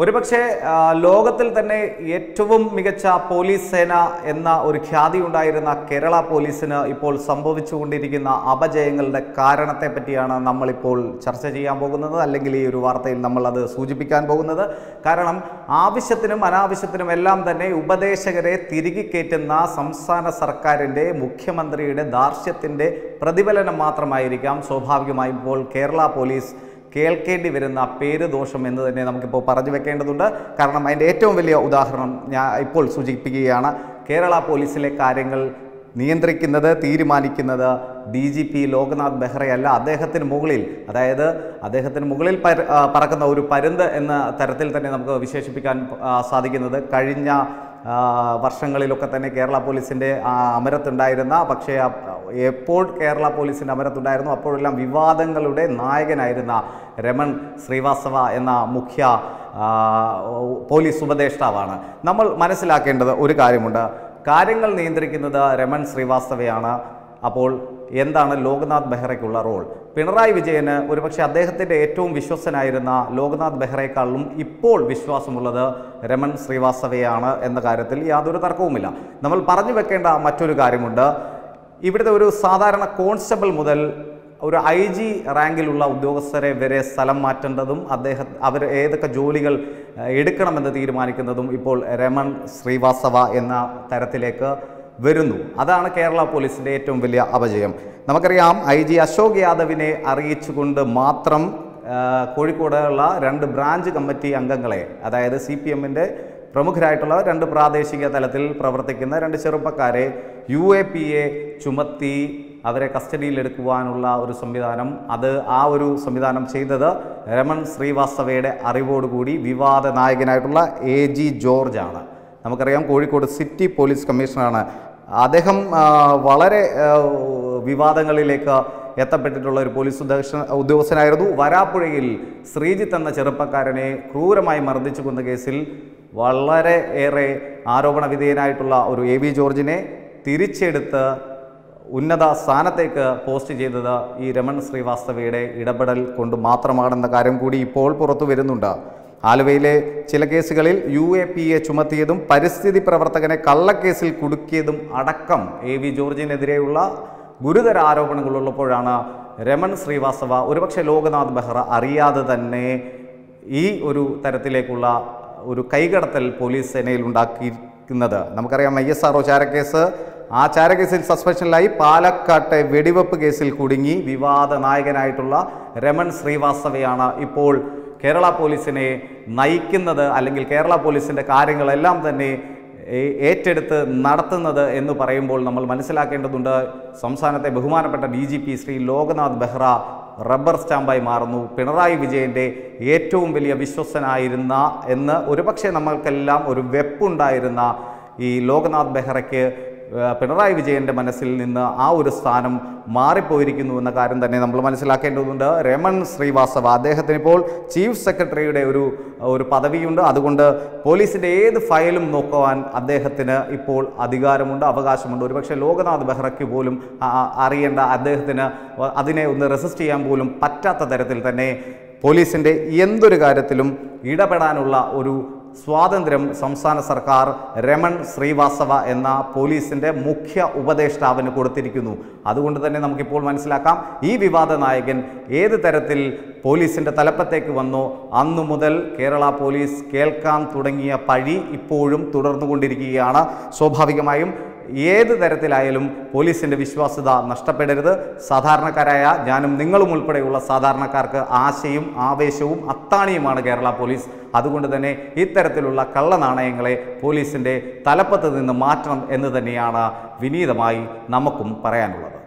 ഒരുപക്ഷെ ആ, ലോകത്തിൽ തന്നെ ഏറ്റവും മികച്ച പോലീസ് സേന എന്ന ഒരു ഖ്യാതി ഉണ്ടായിരുന്ന കേരള പോലീസിന് ഇപ്പോൾ സംഭവിച്ചുകൊണ്ടിരിക്കുന്ന അപജയങ്ങളുടെ കാരണത്തെ പറ്റിയാണ് നമ്മളിപ്പോൾ ചർച്ച ചെയ്യാൻ പോകുന്നത് അല്ലെങ്കിൽ ഈ ഒരു വാർത്തയിൽ നമ്മൾ അത് സൂചിപ്പിക്കാൻ പോകുന്നത് കാരണം ആവശ്യത്തിനും അനാവശ്യത്തിനും എല്ലാം തന്നെ ഉപദേശകരെ തിരികെ കയറ്റുന്ന സംസ്ഥാന സർക്കാരിൻ്റെ മുഖ്യമന്ത്രിയുടെ ദാർഷ്ട്യത്തിൻ്റെ പ്രതിഫലനം മാത്രമായിരിക്കാം സ്വാഭാവികമായും ഇപ്പോൾ കേരള പോലീസ് കേൾക്കേണ്ടി വരുന്ന പേര് ദോഷം എന്ന് തന്നെ നമുക്കിപ്പോൾ പറഞ്ഞു വെക്കേണ്ടതുണ്ട് കാരണം അതിൻ്റെ ഏറ്റവും വലിയ ഉദാഹരണം ഞാൻ ഇപ്പോൾ സൂചിപ്പിക്കുകയാണ് കേരള പോലീസിലെ കാര്യങ്ങൾ നിയന്ത്രിക്കുന്നത് തീരുമാനിക്കുന്നത് ഡി ജി പി ലോക്നാഥ് ബെഹ്റയല്ല അദ്ദേഹത്തിന് മുകളിൽ അതായത് അദ്ദേഹത്തിന് മുകളിൽ പര- ആ, പറക്കുന്ന ഒരു പരുന്ത് എന്ന തരത്തിൽ തന്നെ നമുക്ക് വിശേഷിപ്പിക്കാൻ ആ, സാധിക്കുന്നത് കഴിഞ്ഞ ആ, വർഷങ്ങളിലൊക്കെ തന്നെ കേരള പോലീസിൻ്റെ ആ, അമരത്തുണ്ടായിരുന്ന പക്ഷേ ആ, എപ്പോൾ കേരള പോലീസിൻ്റെ അമരത്തുണ്ടായിരുന്നു അപ്പോഴെല്ലാം വിവാദങ്ങളുടെ നായകനായിരുന്ന രമൺ ശ്രീവാസ്തവ എന്ന മുഖ്യ ആ, പോലീസ് ഉപദേഷ്ടാവാണ് നമ്മൾ മനസ്സിലാക്കേണ്ടത് ഒരു കാര്യമുണ്ട് കാര്യങ്ങൾ നിയന്ത്രിക്കുന്നത് രമൺ ശ്രീവാസ്തവയാണ് അപ്പോൾ എന്താണ് ലോക്നാഥ് ബെഹ്റയ്ക്കുള്ള റോൾ പിണറായി വിജയന് ഒരുപക്ഷെ അദ്ദേഹത്തിൻ്റെ ഏറ്റവും വിശ്വസനായിരുന്ന ലോക്നാഥ് ബെഹ്റയെക്കാളും ഇപ്പോൾ വിശ്വാസമുള്ളത് രമൺ ശ്രീവാസ്തവയാണ് എന്ന കാര്യത്തിൽ യാതൊരു തർക്കവുമില്ല നമ്മൾ പറഞ്ഞു വെക്കേണ്ട മറ്റൊരു കാര്യമുണ്ട് ഇവിടുത്തെ ഒരു സാധാരണ കോൺസ്റ്റബിൾ മുതൽ ഒരു ഐ ജി റാങ്കിലുള്ള ഉദ്യോഗസ്ഥരെ വരെ സ്ഥലം മാറ്റേണ്ടതും അദ്ദേഹം അവർ ഏതൊക്കെ ജോലികൾ ഏഹ്, എടുക്കണമെന്ന് തീരുമാനിക്കുന്നതും ഇപ്പോൾ രമൺ ശ്രീവാസ്തവ എന്ന തരത്തിലേക്ക് വരുന്നു അതാണ് കേരള പോലീസിൻ്റെ ഏറ്റവും വലിയ അപജയം നമുക്കറിയാം ഐ ജി അശോക് യാദവിനെ അറിയിച്ചുകൊണ്ട് മാത്രം ഏഹ്, കോഴിക്കോടുള്ള രണ്ട് ബ്രാഞ്ച് കമ്മിറ്റി അംഗങ്ങളെ അതായത് സി പി എമ്മിൻ്റെ പ്രമുഖരായിട്ടുള്ള രണ്ട് പ്രാദേശിക തലത്തിൽ പ്രവർത്തിക്കുന്ന രണ്ട് ചെറുപ്പക്കാരെ യു എ പി എ ചുമത്തി അവരെ കസ്റ്റഡിയിലെടുക്കുവാനുള്ള ഒരു സംവിധാനം അത് ആ ഒരു സംവിധാനം ചെയ്തത് രമൺ ശ്രീവാസ്തവയുടെ അറിവോടുകൂടി വിവാദ നായകനായിട്ടുള്ള എ ജി ജോർജ് ആണ് നമുക്കറിയാം കോഴിക്കോട് സിറ്റി പോലീസ് കമ്മീഷണറാണ് അദ്ദേഹം ആ, വളരെ ആ, വിവാദങ്ങളിലേക്ക് എത്തപ്പെട്ടിട്ടുള്ള ഒരു പോലീസ് ഉദ്യോഗസ്ഥ ഉദ്യോഗസ്ഥനായിരുന്നു വരാപ്പുഴയിൽ ശ്രീജിത്ത് എന്ന ചെറുപ്പക്കാരനെ ക്രൂരമായി മർദ്ദിച്ചു കൊന്ന കേസിൽ വളരെ ഏറെ ആരോപണ വിധേയനായിട്ടുള്ള ഒരു എ വി ജോർജിനെ തിരിച്ചെടുത്ത് ഉന്നത സ്ഥാനത്തേക്ക് പോസ്റ്റ് ചെയ്തത് ഈ രമൺ ശ്രീവാസ്തവയുടെ ഇടപെടൽ കൊണ്ട് മാത്രമാണെന്ന കാര്യം കൂടി ഇപ്പോൾ പുറത്തു വരുന്നുണ്ട് ആലുവയിലെ ചില കേസുകളിൽ യു എ പി എ ചുമത്തിയതും പരിസ്ഥിതി പ്രവർത്തകനെ കള്ളക്കേസിൽ കുടുക്കിയതും അടക്കം എ വി ജോർജിനെതിരെയുള്ള ഗുരുതര ആരോപണങ്ങളുള്ളപ്പോഴാണ് രമൺ ശ്രീവാസ്തവ ഒരുപക്ഷെ ലോകനാഥ് ബെഹ്റ അറിയാതെ തന്നെ ഈ ഒരു തരത്തിലേക്കുള്ള ഒരു കൈകടത്തൽ പോലീസ് സേനയിൽ ഉണ്ടാക്കിയിരിക്കുന്നത് നമുക്കറിയാം ഐ എസ് ആർ ചാരക്കേസ് ആ ചാരക്കേസിൽ സസ്പെൻഷനിലായി പാലക്കാട്ടെ വെടിവെപ്പ് കേസിൽ കുടുങ്ങി വിവാദ നായകനായിട്ടുള്ള രമൺ ശ്രീവാസ്തവയാണ് ഇപ്പോൾ കേരള പോലീസിനെ നയിക്കുന്നത് അല്ലെങ്കിൽ കേരള പോലീസിൻ്റെ കാര്യങ്ങളെല്ലാം തന്നെ ഏ- ഏറ്റെടുത്ത് നടത്തുന്നത് എന്ന് പറയുമ്പോൾ നമ്മൾ മനസ്സിലാക്കേണ്ടതുണ്ട് സംസ്ഥാനത്തെ ബഹുമാനപ്പെട്ട D G P Shri Loknath Behra rubber സ്റ്റാമ്പായി മാറുന്നു പിണറായി വിജയൻ്റെ ഏറ്റവും വലിയ വിശ്വസ്തനായിരുന്ന എന്ന് ഒരുപക്ഷെ നമ്മൾക്കെല്ലാം ഒരു വെപ്പുണ്ടായിരുന്ന ഈ ലോക്നാഥ് ബെഹ്റയ്ക്ക് ഏഹ്, പിണറായി വിജയൻ്റെ മനസ്സിൽ നിന്ന് ആ ഒരു സ്ഥാനം മാറിപ്പോയിരിക്കുന്നു എന്ന കാര്യം തന്നെ നമ്മൾ മനസ്സിലാക്കേണ്ടതുണ്ട് രമൺ ശ്രീവാസ്തവ അദ്ദേഹത്തിന് ഇപ്പോൾ ചീഫ് സെക്രട്ടറിയുടെ ഒരു ഒരു പദവിയുണ്ട് അതുകൊണ്ട് പോലീസിൻ്റെ ഏത് ഫയലും നോക്കുവാൻ അദ്ദേഹത്തിന് ഇപ്പോൾ അധികാരമുണ്ട് അവകാശമുണ്ട് ഒരുപക്ഷെ ലോകനാഥ് ബെഹ്റയ്ക്ക് പോലും ആ- ആ- അറിയേണ്ട അദ്ദേഹത്തിന് അതിനെ ഒന്ന് റെസിസ്റ്റ് ചെയ്യാൻ പോലും പറ്റാത്ത തരത്തിൽ തന്നെ പോലീസിൻ്റെ എന്തൊരു കാര്യത്തിലും ഇടപെടാനുള്ള ഒരു സ്വാതന്ത്ര്യം സംസ്ഥാന സർക്കാർ രമൺ ശ്രീവാസ്തവ എന്ന പോലീസിൻ്റെ മുഖ്യ ഉപദേഷ്ടാവിന് കൊടുത്തിരിക്കുന്നു അതുകൊണ്ട് തന്നെ നമുക്കിപ്പോൾ മനസ്സിലാക്കാം ഈ വിവാദ നായകൻ ഏത് തരത്തിൽ പോലീസിൻ്റെ തലപ്പത്തേക്ക് വന്നോ അന്നു മുതൽ കേരള പോലീസ് കേൾക്കാൻ തുടങ്ങിയ പഴി ഇപ്പോഴും തുടർന്നുകൊണ്ടിരിക്കുകയാണ് സ്വാഭാവികമായും ഏത് തരത്തിലായാലും പോലീസിൻ്റെ വിശ്വാസ്യത നഷ്ടപ്പെടരുത് സാധാരണക്കാരായ ഞാനും നിങ്ങളും ഉൾപ്പെടെയുള്ള സാധാരണക്കാർക്ക് ആശയും ആവേശവും അത്താണിയുമാണ് കേരള പോലീസ് അതുകൊണ്ട് തന്നെ ഇത്തരത്തിലുള്ള കള്ളനാണയങ്ങളെ പോലീസിൻ്റെ തലപ്പത്ത് നിന്ന് മാറ്റണം എന്ന് തന്നെയാണ് വിനീതമായി നമുക്കും പറയാനുള്ളത്